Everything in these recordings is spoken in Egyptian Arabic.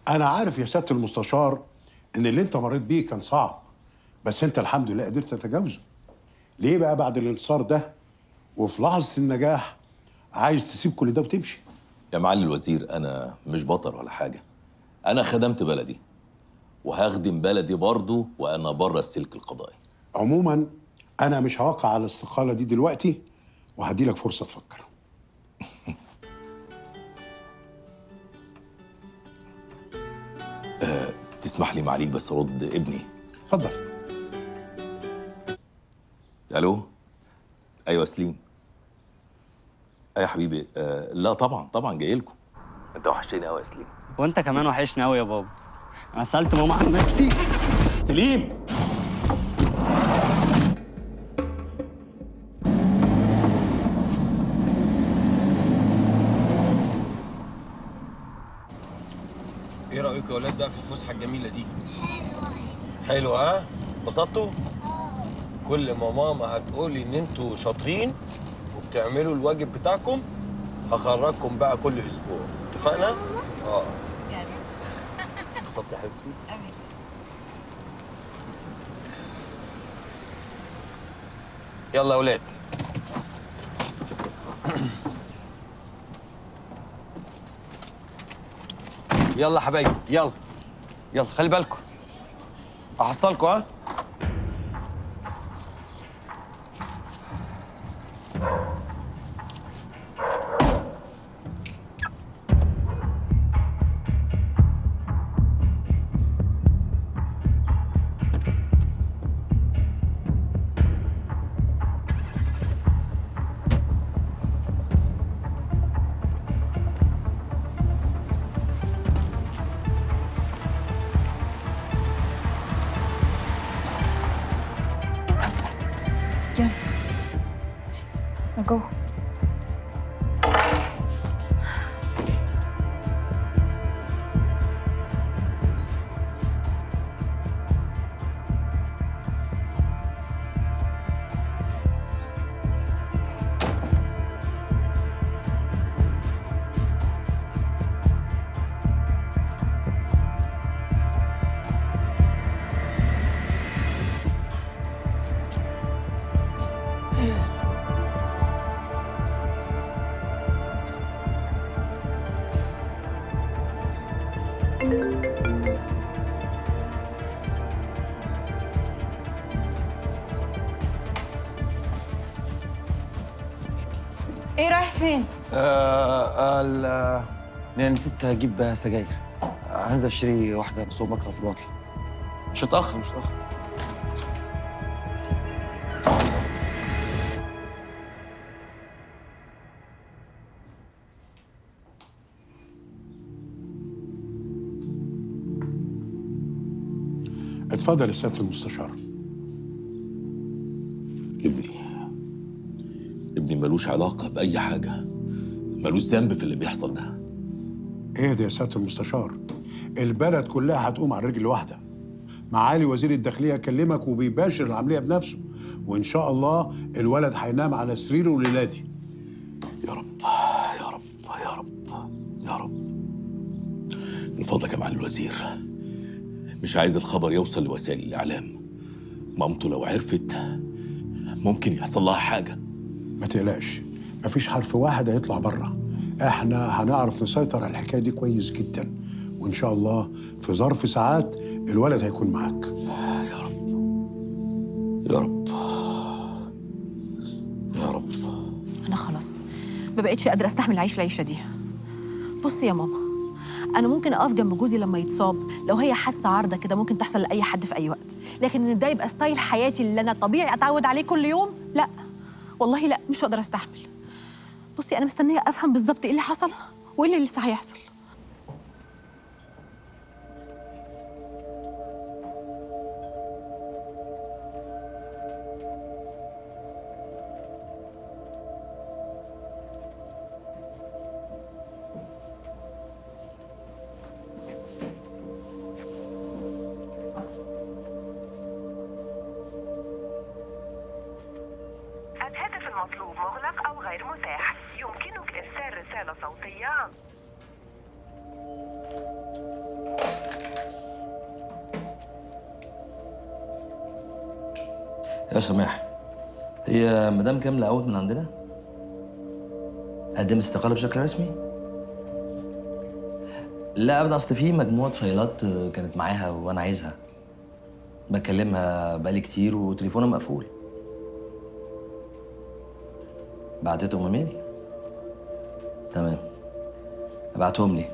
انا عارف يا سياده المستشار ان اللي انت مريت بيه كان صعب بس انت الحمد لله قدرت تتجاوزه ليه بقى بعد الانتصار ده وفي لحظه النجاح عايز تسيب كل ده وتمشي يا معالي الوزير انا مش بطل ولا حاجه انا خدمت بلدي وهخدم بلدي برضه وانا بره السلك القضائي عموما انا مش هوقع على الاستقاله دي دلوقتي وهدي لك فرصه تفكر تسمح لي معاليك بس ارد ابني اتفضل الو ايوه سليم ايوه يا حبيبي آه لا طبعا طبعا جاي لكم انت وحشتني قوي يا سليم وانت كمان وحشني قوي يا بابا انا سالت ماما عنك كتير سليم ايه رايكم يا ولاد بقى في الفسحه الجميله دي حلوه ها انبسطتوا كل ما ماما هتقولي ان انتوا شاطرين وبتعملوا الواجب بتاعكم هخرجكم بقى كل اسبوع اتفقنا اه انبسطت يا حبيبتي يلا يا ولاد يلا يا حبايبي يلا يلا خلي بالكم احصلكم ها يلا جوه ايه رايح فين؟ آه ال انا نسيت اجيب سجاير آه، هنزل اشتري واحده من السوبر ماركت واطلع مش هتاخر مش هتاخر اتفضل يا سياده المستشار ابني ابني ملوش علاقه باي حاجه ملوش ذنب في اللي بيحصل ده ايه ده يا سياده المستشار البلد كلها هتقوم على رجل واحده معالي وزير الداخليه كلمك وبيباشر العمليه بنفسه وان شاء الله الولد هينام على سريره ليلاتي يا رب يا رب يا رب يا رب من فضلك يا معالي الوزير مش عايز الخبر يوصل لوسائل الاعلام مامته لو عرفت ممكن يحصل لها حاجه ما تقلقش مفيش حرف واحد هيطلع بره احنا هنعرف نسيطر على الحكايه دي كويس جدا وان شاء الله في ظرف ساعات الولد هيكون معاك يا رب يا رب يا رب انا خلاص ما بقتش قادره استحمل العيش العيشه دي بصي يا ماما انا ممكن اقف جنب جوزي لما يتصاب لو هي حادثه عارضه كده ممكن تحصل لاي حد في اي وقت لكن ان ده يبقى ستايل حياتي اللي انا طبيعي اتعود عليه كل يوم لا والله لا مش هقدر استحمل بصي انا مستنيه افهم بالظبط ايه اللي حصل وايه اللي لسه هيحصل الهاتف المطلوب مغلق أو غير متاح يمكنك إرسال رسالة صوتية عن يا سماح هي مدام كاملة اوت من عندنا؟ قدمت استقالة بشكل رسمي؟ لا ابدا اصل في مجموعة فايلات آه، كانت معاها وانا عايزها بكلمها بقالي كتير وتليفونها مقفول بعتتهم ايميل؟ تمام ابعتهم لي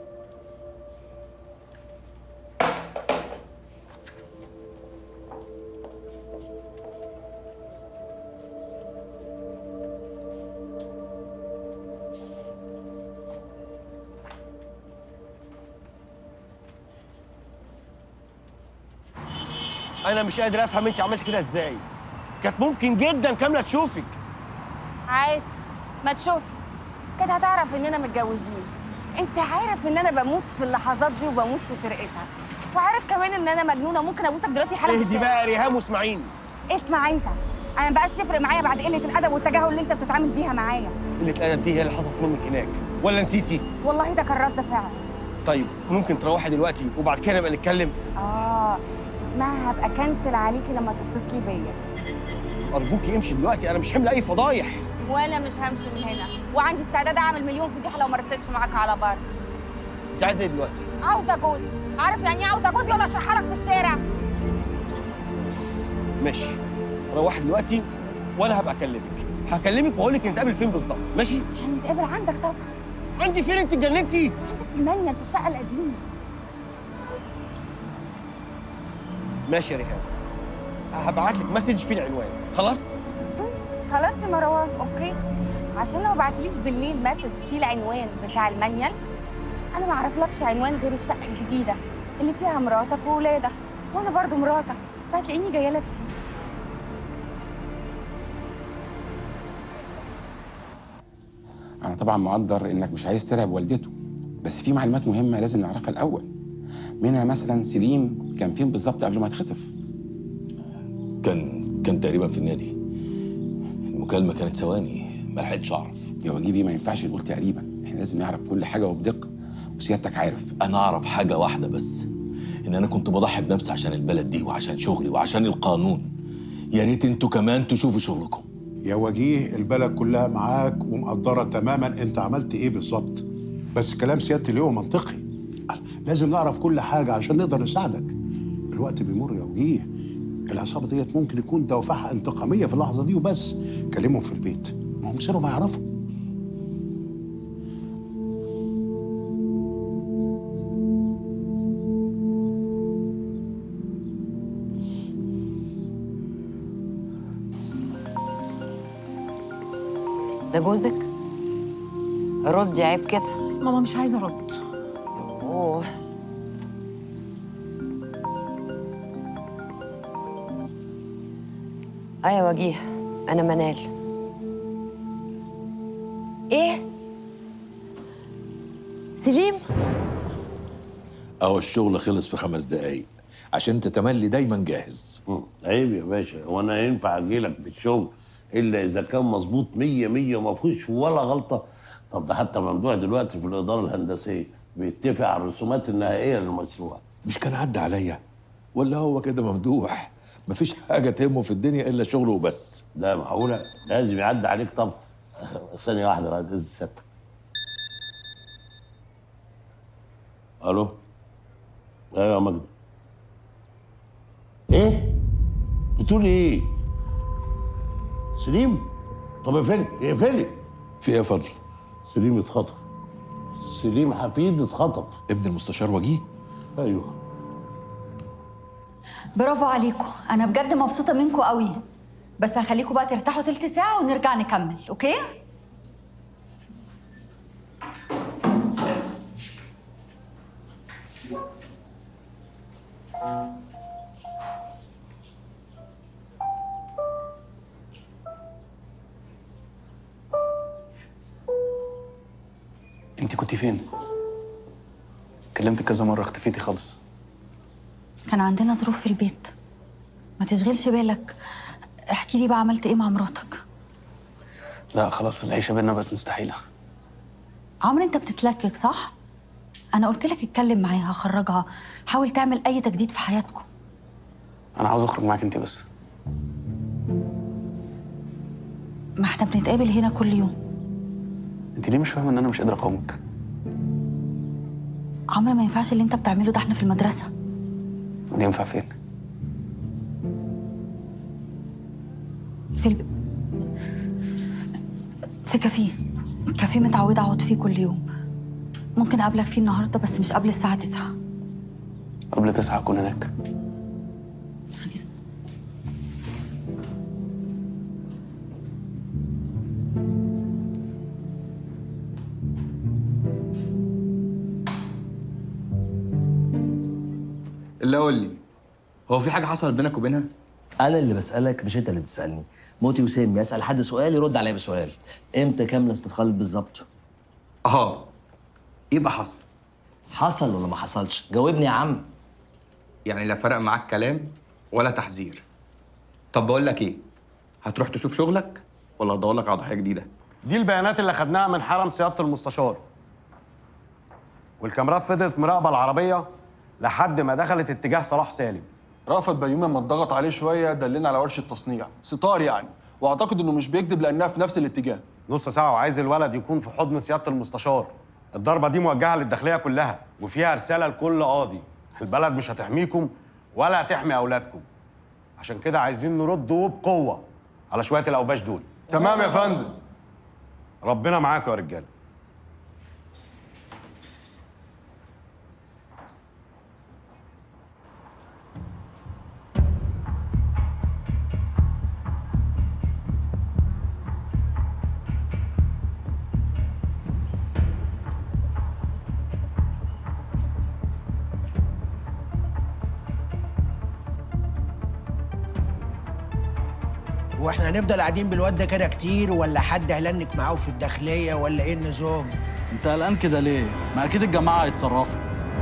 انا مش قادر افهم انت عملت كده ازاي كانت ممكن جدا كامله تشوفك عادي ما تشوفي كانت هتعرف اننا متجوزين انت عارف ان انا بموت في اللحظات دي وبموت في سرقتها وعارف كمان ان انا مجنونه ممكن ابوسك دلوقتي حالا في اهدي الشارع بقى يا ريهام واسمعيني اسمع انت انا مبقاش يفرق معايا بعد قله الادب والتجاهل اللي انت بتتعامل بيها معايا قله الادب دي هي اللي حصلت منك هناك ولا نسيتي والله ده كان رد فعل طيب ممكن تروحي دلوقتي وبعد كده نبقى نتكلم اه اسمها هبقى كنسل عليكي لما تتصلي بيا ارجوكي امشي دلوقتي انا مش حمل اي فضايح وانا مش همشي من هنا وعندي استعداد اعمل مليون فضيحه لو ما رستش معاك على بر انت عايزه ايه دلوقتي عاوزه جوزي عارف يعني ايه عاوزه جوزي ولا اشرحها لك في الشارع ماشي روحي دلوقتي وانا هبقى اكلمك هكلمك واقول لك نتقابل فين بالظبط ماشي يعني نتقابل عندك طبعا عندي فين انت اتجننتي عندك في المانيال في الشقه القديمه ماشي يا ريهام هبعت لك مسج فيه العنوان خلاص خلاص يا مروان اوكي عشان لو بعتليش بالليل مسج فيه العنوان بتاع المانيال انا ما اعرفلكش عنوان غير الشقه الجديده اللي فيها مراتك وولادك وانا برضو مراتك فهتلاقيني جايه لك فيه أنا طبعا مقدر إنك مش عايز ترعب والدته بس في معلومات مهمة لازم نعرفها الأول منها مثلا سليم كان فين بالظبط قبل ما يتخطف كان كان تقريبا في النادي المكالمه كانت ثواني ما لحقتش اعرف يا وجيبي ما ينفعش نقول تقريبا احنا لازم نعرف كل حاجة وبدقة وسيادتك عارف انا اعرف حاجه واحده بس ان انا كنت بضحي بنفسي عشان البلد دي وعشان شغلي وعشان القانون يا ريت انتوا كمان تشوفوا شغلكم يا وجيه البلد كلها معاك ومقدرة تماما انت عملت ايه بالظبط بس كلام سيادة اليوم منطقي لازم نعرف كل حاجة عشان نقدر نساعدك الوقت بيمر يا وجيه العصابة ديت ممكن يكون دوافعها انتقامية في اللحظة دي وبس كلمهم في البيت ما هم سيرهم هيعرفوا ده جوزك؟ ردي عيب كده ماما مش عايزه ارد اوه اه يا وجيه انا منال ايه سليم اهو الشغل خلص في خمس دقايق عشان انت تملي دايما جاهز عيب يا باشا هو انا ينفع اجي لك بالشغل الا اذا كان مظبوط مية مية وما فيهوش ولا غلطه طب ده حتى ممدوح دلوقتي في الاداره الهندسيه بيتفق على الرسومات النهائيه للمشروع مش كان عدى عليا ولا هو كده ممدوح مفيش حاجه تهمه في الدنيا الا شغله وبس ده معقوله لازم يعدي عليك طب ثانيه واحده بعد اذن سيادتك الو ايوه يا مجدي ايه بتقول ايه سليم طب اقفلي اقفلي في ايه يا فضل سليم اتخطف سليم حفيد اتخطف ابن المستشار وجيه ايوه برافو عليكم انا بجد مبسوطه منكم قوي بس هخليكم بقى ترتاحوا تلت ساعه ونرجع نكمل اوكي انت كنت فين؟ كلمتك كذا مرة اختفيتي خالص كان عندنا ظروف في البيت ما تشغلش بالك احكي لي بقى عملت ايه مع مراتك لا خلاص العيشة بينا بقت مستحيلة عمرو انت بتتلكك صح انا قلت لك اتكلم معاها خرجها حاول تعمل اي تجديد في حياتكم أنا عاوز أخرج معاك أنت بس ما احنا بنتقابل هنا كل يوم انت ليه مش فاهمه ان انا مش قادر اقاومك عمرو ما ينفعش اللي انت بتعمله ده احنا في المدرسه ودي ينفع فين في الب... في كافيه كافيه متعودة أقعد فيه كل يوم ممكن أقابلك فيه النهاردة بس مش قبل الساعة تسعة قبل تسعة اكون هناك اللي قول لي هو في حاجه حصلت بينك وبينها انا اللي بسالك مش انت اللي تسالني موتي وسامي اسال حد سؤال يرد عليا بسؤال امتى كامله استدخلت بالظبط اه يبقى حصل حصل ولا ما حصلش جاوبني يا عم يعني لا فرق معاك كلام ولا تحذير طب بقول لك ايه هتروح تشوف شغلك ولا هدور لك على ضحيه جديده دي البيانات اللي خدناها من حرم سياده المستشار والكاميرات فضلت مراقبه العربيه لحد ما دخلت اتجاه صلاح سالم رأفت بيومي لما اتضغط عليه شويه دلنا على ورشه تصنيع ستار يعني واعتقد انه مش بيكذب لانها في نفس الاتجاه نص ساعه وعايز الولد يكون في حضن سياده المستشار الضربه دي موجهه للداخليه كلها وفيها رساله لكل قاضي البلد مش هتحميكم ولا هتحمي اولادكم عشان كده عايزين نرد وبقوه على شويه الاوباش دول تمام يا فندم ربنا معاكم يا رجاله واحنا هنفضل قاعدين بالواد ده كده كتير ولا حد هيلنك معاه في الداخليه ولا ايه النظام؟ انت قلقان كده ليه؟ ما اكيد الجماعه هيتصرفوا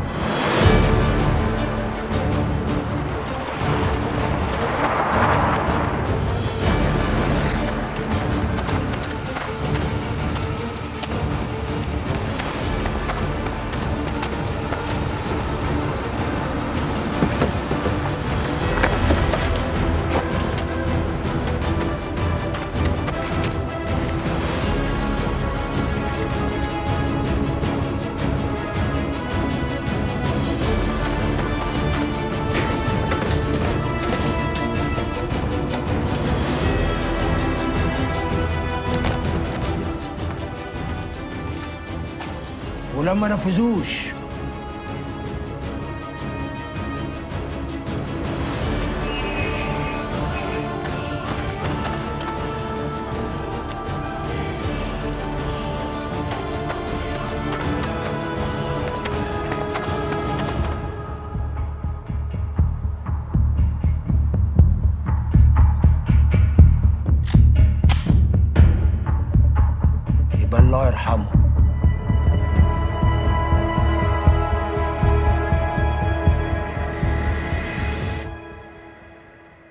ولما نفذوش يبقى الله يرحمه